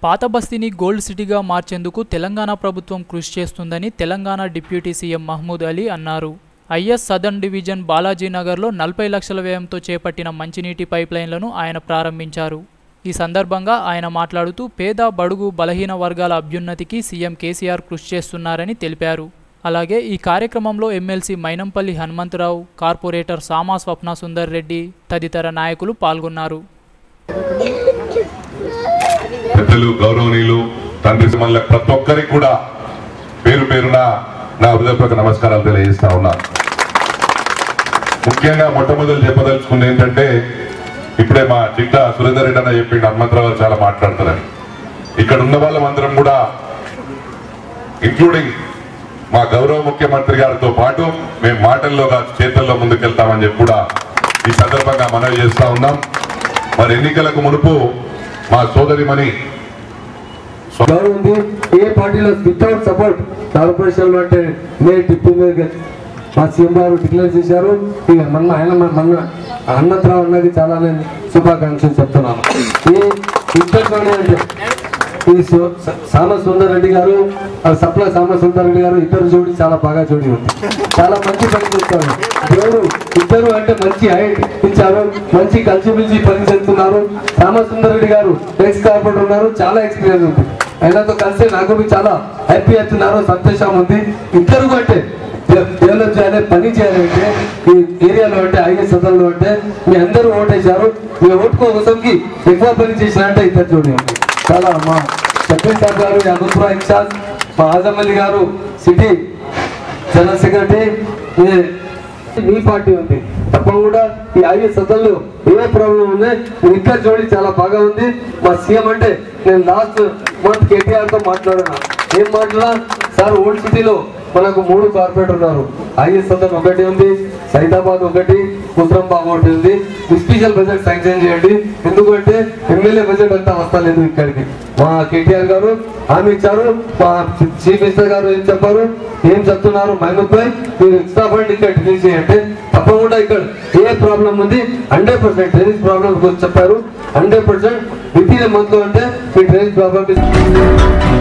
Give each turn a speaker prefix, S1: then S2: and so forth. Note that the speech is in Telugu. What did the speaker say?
S1: పాత బస్తీని గోల్డ్ సిటీగా మార్చేందుకు తెలంగాణ ప్రభుత్వం కృషి చేస్తుందని తెలంగాణ డిప్యూటీ సీఎం మహమూద్ అలీ అన్నారు ఐఎస్ సదర్న్ డివిజన్ బాలాజీ నగర్లో నలభై లక్షల వ్యయంతో చేపట్టిన మంచినీటి పైప్లైన్లను ఆయన ప్రారంభించారు ఈ సందర్భంగా ఆయన మాట్లాడుతూ పేద బడుగు బలహీన వర్గాల అభ్యున్నతికి సీఎం కేసీఆర్ కృషి చేస్తున్నారని తెలిపారు అలాగే ఈ కార్యక్రమంలో ఎమ్మెల్సీ మైనంపల్లి హనుమంతరావు కార్పొరేటర్ సామా స్వప్న సుందర్ రెడ్డి తదితర నాయకులు పాల్గొన్నారు
S2: పెద్దలు గౌరవనీయులు తండ్రి మళ్ళీ ప్రతి ఒక్కరికి కూడా పేరు పేరున నా హృదయపూర్వక నమస్కారాలు తెలియజేస్తా ఉన్నా ముఖ్యంగా మొట్టమొదటి చెప్పదలుచుకుంది ఏంటంటే ఇప్పుడే మా చిట్ట సురేందర్ రెడ్డి అన్న చెప్పిండు హనుమంతరావు గారు చాలా మాట్లాడుతున్నారని ఇక్కడ ఉన్న వాళ్ళం అందరం కూడా ఇంక్లూడింగ్ మా గౌరవ ముఖ్యమంత్రి గారితో పాటు మేము మాటల్లో కాదు చేతల్లో ముందుకెళ్తామని చెప్పి కూడా ఈ సందర్భంగా మనవి చేస్తా ఉన్నాం మరి ఎన్నికలకు మునుపు మా సోదరిమణి
S3: గౌరవం ఉంది ఏ పార్టీలో వితౌట్ సపోర్ట్ కార్పొరేషన్ లో అంటే మే టిప్పు మీద మా సీఎం గారు డిక్లేర్ చేశారు ఇక మన ఆయన మన అన్నతరావు అన్నది చాలా నేను శుభాకాంక్షలు చెప్తున్నాను ఈ ఇద్దరు అంటే ఈ సు- స- సామ సుందర్ రెడ్డి గారు ఆ సప్ల సామ సుందర్ రెడ్డి గారు ఇద్దరు జోడి చాలా బాగా జోడి ఉంది చాలా మంచి పని చేస్తారు దేవుడు ఇద్దరు అంటే మంచి హైట్ ఇచ్చారు మంచి కలిసిమెలిసి పని చేస్తున్నారు సామ సుందర్ రెడ్డి గారు ఎక్స్ కార్పొరేటర్ ఉన్నారు చాలా ఎక్స్పీరియన్స్ ఉంది ఆయనతో కలిసి నాకు కూడా చాలా హ్యాపీ అవుతున్నారు సంతోషం ఉంది ఇద్దరు అంటే డెవలప్ చేయాలి పని చేయాలంటే ఈ ఏరియాలో అంటే ఐఎస్ సదన్లో అంటే మీ అందరూ ఓటేశారు మీ ఓటుకో కోసంకి ఎక్కువ పని చేసినంటే ఇద్దరు చూడండి చాలా మా షబ్బీర్ సార్ గారు యాదవ్పురా ఇన్ఛార్జ్ మా ఆజం అలీ గారు సిటీ జనరల్ సెక్రటరీ ఈ- మీ పార్టీ ఉంది తప్పకుండా ఈ ఐదు సదన్లు ఏ ప్రాబ్లం ఉంది మీ ఇద్దరు జోడి చాలా బాగా ఉంది మా సీఎం అంటే నేను లాస్ట్ మంత్ కేటీఆర్ తో మాట్లాడాను ఏం మాట్లాడా సార్ ఓల్డ్ సిటీలో మనకు మూడు కార్పొరేటర్ ఉన్నారు ఐఎస్ సదన్ ఒకటి ఉంది సైదాబాద్ ఒకటి హుస్రంబాగ్ ఒకటి ఉంది స్పెషల్ బడ్జెట్ శాంక్షన్ చేయండి ఎందుకంటే ఎమ్మెల్యే బడ్జెట్ అంతా వస్తలేదు ఇక్కడికి మా కేటీఆర్ గారు హామీ ఇచ్చారు మా చీఫ్ మినిస్టర్ గారు ఏం చెప్పారు ఏం చెప్తున్నారు మహమూద్ భాయ్ మీరు ఎక్స్ట్రా ఫండ్ ఇక్కడ రిలీజ్ చేయండి తప్పకుండా ఇక్కడ ఏ ప్రాబ్లం ఉంది హండ్రెడ్ పర్సెంట్ డ్రైనేజ్ ప్రాబ్లం గురించి చెప్పారు hundred percent within month లో అంటే మీ డ్రైనేజ్ ప్రాబ్లం